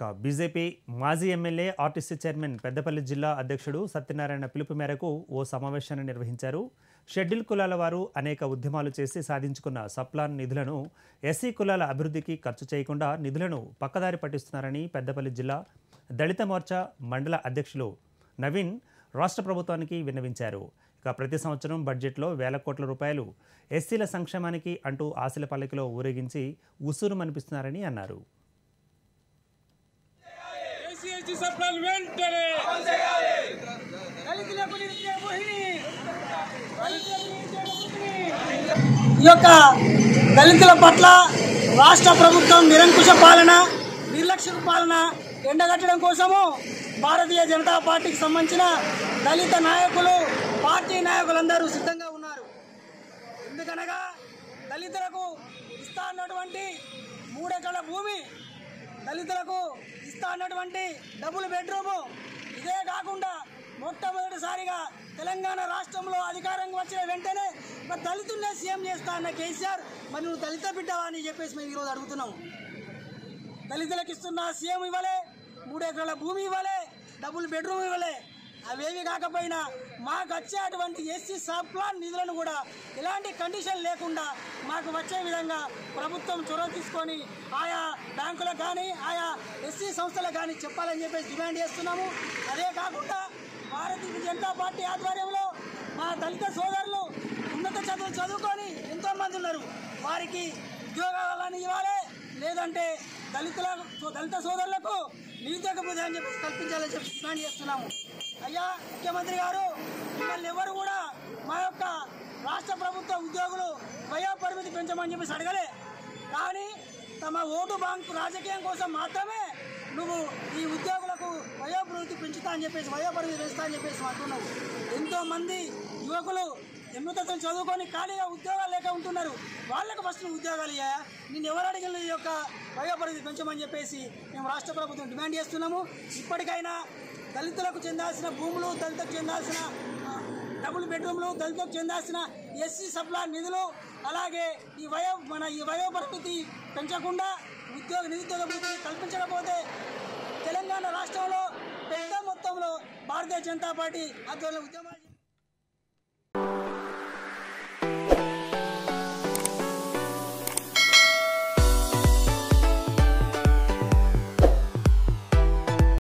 ఇక బీజేపీ మాజీ MLA RTC chairman Peddapalli జిల్లా అధ్యక్షుడు సత్యనారాయణ పిలుపు మేరకు ఓ సమావేశాన్ని నిర్వహించారు షెడ్యూల్ కులాల వారు అనేక ఉద్యమాలు చేసి సాధించుకున్న సప్లాన్ నిధులను ఎస్సీ కులాల అభివృద్ధికి ఖర్చు చేయకుండా నిధులను పక్కదారి పట్టిస్తున్నారని పెద్దపల్లి జిల్లా దళిత మోర్చా మండల అధ్యక్షులు నవీన్ రాష్ట్ర ప్రభుత్వానికి విన్నవించారు ఇక ప్రతి సంవత్సరం బడ్జెట్లో వేల కోట్ల రూపాయలు ఎస్సీల సంక్షేమానికి అంటూ ఆశల పల్లకిలో ఊరేగించి ఉసూరు మనిపిస్తున్నారని అన్నారు కేసీఎస్టీ సప్లాన్ వెంటనే దళితులకు నిత్య మోహిని దళితులకు నిత్య మోహిని. ఈ యొక్క దళితుల పట్ల రాష్ట్ర ప్రభుత్వం నిరంకుశ పాలన నిర్లక్ష్య పాలన ఎండగట్టడం కోసము భారతీయ జనతా పార్టీకి సంబంధించిన దళిత నాయకులు పార్టీ నాయకులందరూ సిద్ధంగా ఉన్నారు ఎందుకనగా దళితులకు ఇస్తా అన్నటువంటి మూడెకరాల భూమి దళితులకు ఇస్తా అన్నటువంటి డబుల్ బెడ్రూము ఇదే కాకుండా మొట్టమొదటిసారిగా తెలంగాణ రాష్ట్రంలో అధికారం వచ్చిన వెంటనే మరి దళితున్నే సీఎం చేస్తా అన్న కేసీఆర్ మరి నువ్వు దళిత బిడ్డవా అని చెప్పేసి మేము ఈరోజు అడుగుతున్నాం దళితులకు ఇస్తున్న సీఎం ఇవ్వలే మూడు ఎకరాల భూమి ఇవ్వలే డబుల్ బెడ్రూమ్ ఇవ్వలే అవేవి కాకపోయినా మాకు వచ్చేటువంటి ఎస్సీ సబ్ ప్లాన్ నిధులను కూడా ఎలాంటి కండిషన్ లేకుండా మాకు వచ్చే విధంగా ప్రభుత్వం చొరవ తీసుకొని ఆయా బ్యాంకులకు కానీ ఆయా ఎస్సీ సంస్థలకు కానీ చెప్పాలని చెప్పేసి డిమాండ్ చేస్తున్నాము అదే కాకుండా భారతీయ జనతా పార్టీ ఆధ్వర్యంలో మా దళిత సోదరులు ఉన్నత చదువులు చదువుకొని ఎంతోమంది ఉన్నారు వారికి ఉద్యోగాలని ఇవ్వాలి లేదంటే దళితుల దళిత సోదరులకు నిరుద్యోగ బుద్ధి అని చెప్పి కల్పించాలని చెప్పి డిమాండ్ చేస్తున్నాము అయ్యా ముఖ్యమంత్రి గారు మిమ్మల్ని ఎవరు కూడా మా యొక్క రాష్ట్ర ప్రభుత్వ ఉద్యోగులు వయో పరిమితి పెంచమని చెప్పేసి అడగలే కానీ తమ ఓటు బ్యాంకు రాజకీయం కోసం మాత్రమే నువ్వు ఈ ఉద్యోగులకు వయోపరిమితి పెంచుతా అని చెప్పేసి వయోపరిమితి పెంచుతా అని చెప్పేసి అంటున్నావు ఎంతో మంది యువకులు ఎన్నతత్వం చదువుకొని ఖాళీగా ఉద్యోగాలు లేక ఉంటున్నారు వాళ్ళకు ఫస్ట్ నువ్వు ఉద్యోగాలు ఇయ్యా నేను ఎవరు అడిగిన ఈ యొక్క వయోపరిమితి పెంచమని చెప్పేసి మేము రాష్ట్ర ప్రభుత్వం డిమాండ్ చేస్తున్నాము ఇప్పటికైనా దళితులకు చెందాల్సిన భూములు దళితులకు చెందాల్సిన ఆ, డబుల్ బెడ్రూమ్లు దళితులకు చెందాల్సిన ఎస్సీ సప్లా నిధులు అలాగే ఈ వయో మన ఈ వయో పరిమితి పెంచకుండా ఉద్యోగ నిరుద్యోగ వృత్తి కల్పించకపోతే తెలంగాణ రాష్ట్రంలో పెద్ద మొత్తంలో భారతీయ జనతా పార్టీ ఆధ్వర్యంలో ఉద్యమాలు